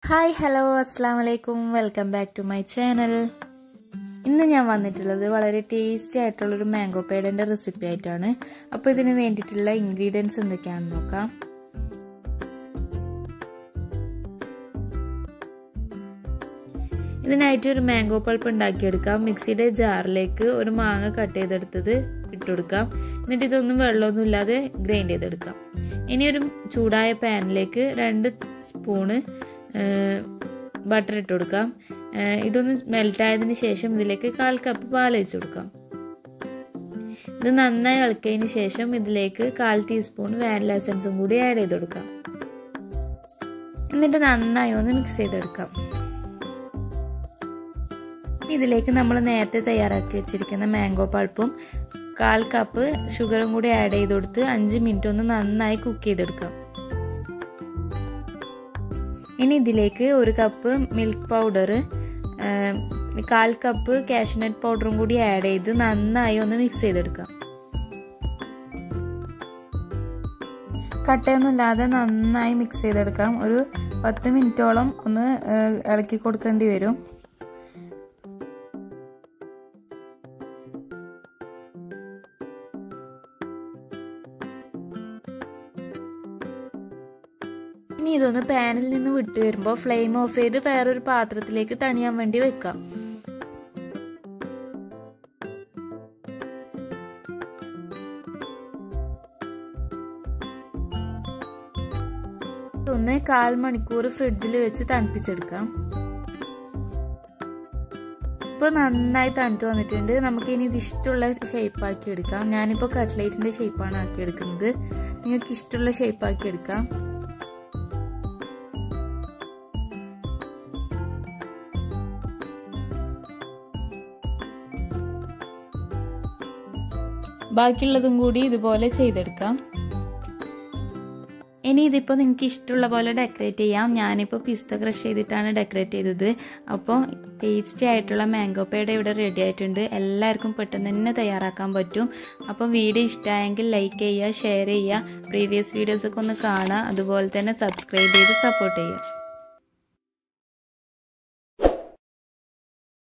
hi hello അസ്സാം വലൈക്കും welcome back to my channel ഇന്ന് ഞാൻ വന്നിട്ടുള്ളത് വളരെ ടേസ്റ്റി ആയിട്ടുള്ളൊരു മാംഗോ പേടൻ്റെ റെസിപ്പി ആയിട്ടാണ് അപ്പോൾ ഇതിന് വേണ്ടിയിട്ടുള്ള ഇൻഗ്രീഡിയൻസ് എന്തൊക്കെയാണെന്ന് നോക്കാം ഇതിനായിട്ട് ഒരു മാംഗോ പൾപ്പ് ഉണ്ടാക്കിയെടുക്കാം മിക്സിയുടെ ജാറിലേക്ക് ഒരു മാങ്ങ കട്ട് ചെയ്തെടുത്തത് ഇട്ടുകൊടുക്കാം എന്നിട്ട് ഇതൊന്നും വെള്ളമൊന്നും ഇല്ലാതെ ഗ്രൈൻഡ് ചെയ്തെടുക്കാം ഇനി ഒരു ചൂടായ പാനിലേക്ക് രണ്ട് സ്പൂണ് ബട്ടർ ഇട്ട് കൊടുക്കാം ഇതൊന്ന് മെൽറ്റായതിനു ശേഷം ഇതിലേക്ക് കാൽ കപ്പ് പാൽ ഒഴിച്ചു കൊടുക്കാം ഇത് നന്നായി ഇളക്കിയതിന് ശേഷം ഇതിലേക്ക് കാൽ ടീസ്പൂൺ വാനില എസൻസും കൂടി ആഡ് ചെയ്ത് കൊടുക്കാം എന്നിട്ട് നന്നായി ഒന്ന് മിക്സ് ചെയ്തെടുക്കാം ഇതിലേക്ക് നമ്മൾ നേരത്തെ തയ്യാറാക്കി വെച്ചിരിക്കുന്ന മാംഗോ പൾപ്പും കാൽ കപ്പ് ഷുഗറും കൂടി ആഡ് ചെയ്ത് കൊടുത്ത് അഞ്ച് മിനിറ്റ് ഒന്ന് നന്നായി കുക്ക് ചെയ്തെടുക്കാം ഇനി ഇതിലേക്ക് ഒരു കപ്പ് മിൽക്ക് പൗഡർ കാൽ കപ്പ് കാഷ്നട്ട് പൗഡറും കൂടി ആഡ് ചെയ്ത് നന്നായി ഒന്ന് മിക്സ് ചെയ്തെടുക്കാം കട്ടയൊന്നുമില്ലാതെ നന്നായി മിക്സ് ചെയ്തെടുക്കാം ഒരു പത്ത് മിനിറ്റോളം ഒന്ന് ഇളക്കി കൊടുക്കേണ്ടി വരും ഇനി ഇതൊന്ന് പാനിൽ നിന്ന് വിട്ട് വരുമ്പോൾ ഫ്ലെയിം ഓഫ് ചെയ്ത് വേറൊരു പാത്രത്തിലേക്ക് തണിയാൻ വേണ്ടി വെക്കാം ഒന്ന് കാൽ മണിക്കൂർ ഫ്രിഡ്ജിൽ വെച്ച് തണുപ്പിച്ചെടുക്കാം ഇപ്പോൾ നന്നായി തണുത്ത് വന്നിട്ടുണ്ട് നമുക്ക് ഇനി ഇത് ഇഷ്ടമുള്ള ഷേപ്പ് ആക്കി എടുക്കാം ഞാനിപ്പോൾ കട്ട്ലേറ്റിന്റെ ഷേപ്പാണ് ആക്കി എടുക്കുന്നത് നിങ്ങൾക്ക് ഇഷ്ടമുള്ള ഷേപ്പ് ആക്കി എടുക്കാം ബാക്കിയുള്ളതും കൂടി ഇതുപോലെ ചെയ്തെടുക്കാം ഇനി ഇതിപ്പോൾ നിങ്ങൾക്ക് ഇഷ്ടമുള്ള പോലെ ഡെക്കറേറ്റ് ചെയ്യാം ഞാനിപ്പോൾ പിസ്ത ക്രഷ് ചെയ്തിട്ടാണ് ഡെക്കറേറ്റ് ചെയ്തത് അപ്പോൾ ടേസ്റ്റി ആയിട്ടുള്ള മാംഗോ പേട ഇവിടെ റെഡി ആയിട്ടുണ്ട് എല്ലാവർക്കും പെട്ടെന്ന് തന്നെ തയ്യാറാക്കാൻ പറ്റും അപ്പോൾ വീഡിയോ ഇഷ്ടമായെങ്കിൽ ലൈക്ക് ചെയ്യുക ഷെയർ ചെയ്യുക പ്രീവിയസ് വീഡിയോസൊക്കെ ഒന്ന് കാണുക അതുപോലെ തന്നെ സബ്സ്ക്രൈബ് ചെയ്ത് സപ്പോർട്ട് ചെയ്യുക